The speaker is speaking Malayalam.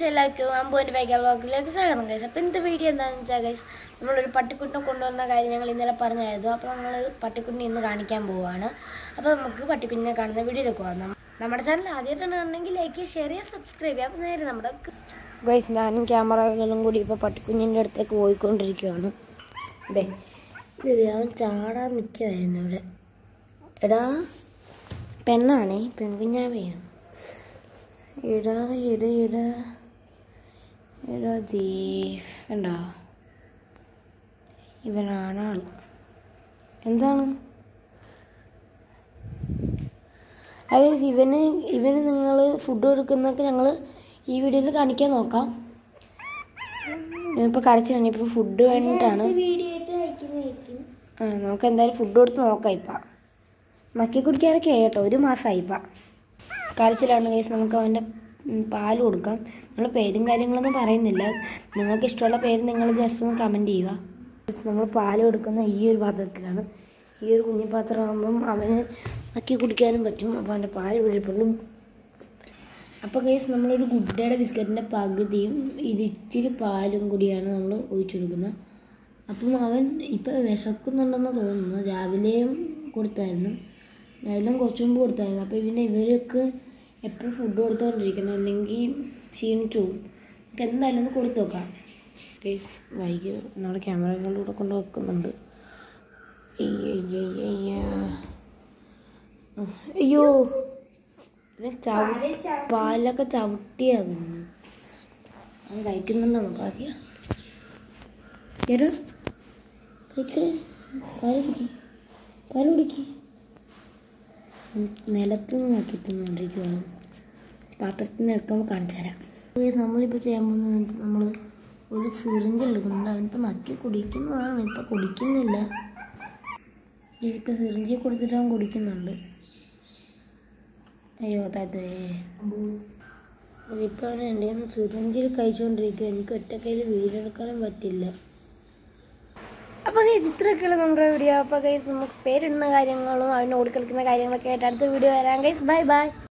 ഗൈസ് എല്ലാവർക്കും അമ്പുവിൻ്റെ ബൈക്കൽ വ്ളോഗിലേക്ക് സ്വാഗതം ഗൈസ് അപ്പോൾ ഇന്നത്തെ വീഡിയോ എന്താണെന്ന് വെച്ചാൽ ഗൈസ് നമ്മളൊരു പട്ടിക്കുട്ടിനെ കൊണ്ടുവന്ന കാര്യം ഞങ്ങൾ ഇന്നലെ പറഞ്ഞായിരുന്നു അപ്പോൾ നമ്മൾ പട്ടിക്കുട്ടിനെ ഇന്ന് കാണിക്കാൻ പോവുകയാണ് അപ്പോൾ നമുക്ക് പട്ടിക്കുഞ്ഞിനെ കാണുന്ന വീഡിയോയിലേക്ക് പോകാം നമ്മ- നമ്മുടെ ചാനൽ ആദ്യമായിട്ടാണ് കാണണമെങ്കിൽ ലൈക്ക് ഷെയർ ചെയ്യുക സബ്സ്ക്രൈബ് ചെയ്യാം അപ്പോൾ നേരെ നമ്മുടെ ഗൈസ് ഞാനും ക്യാമറകളും കൂടി ഇപ്പോൾ പട്ടിക്കുഞ്ഞിൻ്റെ അടുത്തേക്ക് പോയിക്കൊണ്ടിരിക്കുകയാണ് അതെ ഇത് അവൻ ചാടാൻ നിൽക്കുമായിരുന്നു ഇവിടെ എടാ പെണ്ണാണേ പെൺകുഞ്ഞാവയാണ് ഇടാ ഇട ഇട ഇടാ ദീപ് കണ്ടോ ഇവനാണ് ആള് എന്താണ് അത് ഇവന് ഇവന് നിങ്ങൾ ഫുഡ് കൊടുക്കുന്നതൊക്കെ ഞങ്ങൾ ഈ വീഡിയോയിൽ കാണിക്കാൻ നോക്കാം ഇവനിപ്പോൾ കരച്ചിലാണ് ഇപ്പോൾ ഫുഡ് വേണ്ടിയിട്ടാണ് ആ നമുക്ക് എന്തായാലും ഫുഡ് കൊടുത്ത് നോക്കാം ഇപ്പം നക്കി കുടിക്കാനൊക്കെ ആയി കേട്ടോ ഒരു മാസമായി ഇപ്പം കരച്ചിലാണ് കേസ് നമുക്ക് അവൻ്റെ പാൽ കൊടുക്കാം നമ്മൾ പേരും കാര്യങ്ങളൊന്നും പറയുന്നില്ല നിങ്ങൾക്ക് ഇഷ്ടമുള്ള പേര് നിങ്ങൾ ജസ്റ്റ് ഒന്ന് കമൻറ്റ് ചെയ്യുക നമ്മൾ പാൽ കൊടുക്കുന്ന ഈ ഒരു പാത്രത്തിലാണ് ഈ ഒരു കുഞ്ഞു പാത്രമാകുമ്പം അവന് നക്കി കുടിക്കാനും പറ്റും അപ്പോൾ അവൻ്റെ പാൽ ഒഴിപ്പുള്ളൂ അപ്പോൾ കേസ് നമ്മളൊരു ഗുഡ്ഡയുടെ ബിസ്ക്കറ്റിൻ്റെ പകുതിയും ഇത് ഇച്ചിരി പാലും കൂടിയാണ് നമ്മൾ ഒഴിച്ചു കൊടുക്കുന്നത് അപ്പം അവൻ ഇപ്പം വിശക്കുന്നുണ്ടെന്ന് തോന്നുന്നു രാവിലെയും കൊടുത്തായിരുന്നു രാവിലെ കുറച്ച് മുമ്പ് കൊടുത്തായിരുന്നു അപ്പോൾ പിന്നെ ഇവർക്ക് എപ്പോഴും ഫുഡ് കൊടുത്തുകൊണ്ടിരിക്കണം അല്ലെങ്കിൽ ക്ഷീണിച്ചു പോകും നമുക്ക് എന്തായാലും ഒന്ന് കൊടുത്തു നോക്കാം പ്ലീസ് വൈകി നമ്മുടെ ക്യാമറകളിലൂടെ കൊണ്ട് വെക്കുന്നുണ്ട് അയ്യ, അയ്യ, അയ്യ, അയ്യ. അയ്യോ ഇവൻ ചവി പാലൊക്കെ ചവിട്ടിയത് അവൻ കഴിക്കുന്നുണ്ടോ നോക്കാം ആദ്യം എടാ കഴിക്കടേ പാല് കുടിക്ക് പാല് കുടിക്ക് നിലത്ത് നിന്ന് നോക്കി തിന്നുകൊണ്ടിരിക്കുക പാത്രത്തിൽ നിന്ന് എടുക്കുമ്പോൾ കാണിച്ചു തരാം Guys, നമ്മളിപ്പോൾ ചെയ്യാൻ പോകുന്നത് നമ്മൾ ഒരു സിറിഞ്ച് എടുക്കുന്നുണ്ട് അവനിപ്പോൾ നക്കി കുടിക്കുന്നതാണ് ഇപ്പം കുടിക്കുന്നില്ല ഇതിപ്പോൾ സിറിഞ്ചിൽ കൊടുത്തിട്ട് അവൻ കുടിക്കുന്നുണ്ട് അയ്യോ താത്തേ ഇതിപ്പോൾ അവൻ എൻ്റെ കയ്യിൽ നിന്ന് സിറിഞ്ചിൽ കഴിച്ചുകൊണ്ടിരിക്കുക എനിക്ക് ഒറ്റക്കയിൽ വീടെടുക്കാനും പറ്റില്ല അപ്പോൾ ഗൈസ് ഇത്രയൊക്കെയുള്ള നമ്മുടെ വീഡിയോ അപ്പോൾ ഗൈസ് നമുക്ക് പേരിടുന്ന കാര്യങ്ങളും അവന് ഓടിക്കളിക്കുന്ന കാര്യങ്ങളൊക്കെ ആയിട്ട് അടുത്ത വീഡിയോ വരാം ഗൈസ് ബൈ ബൈ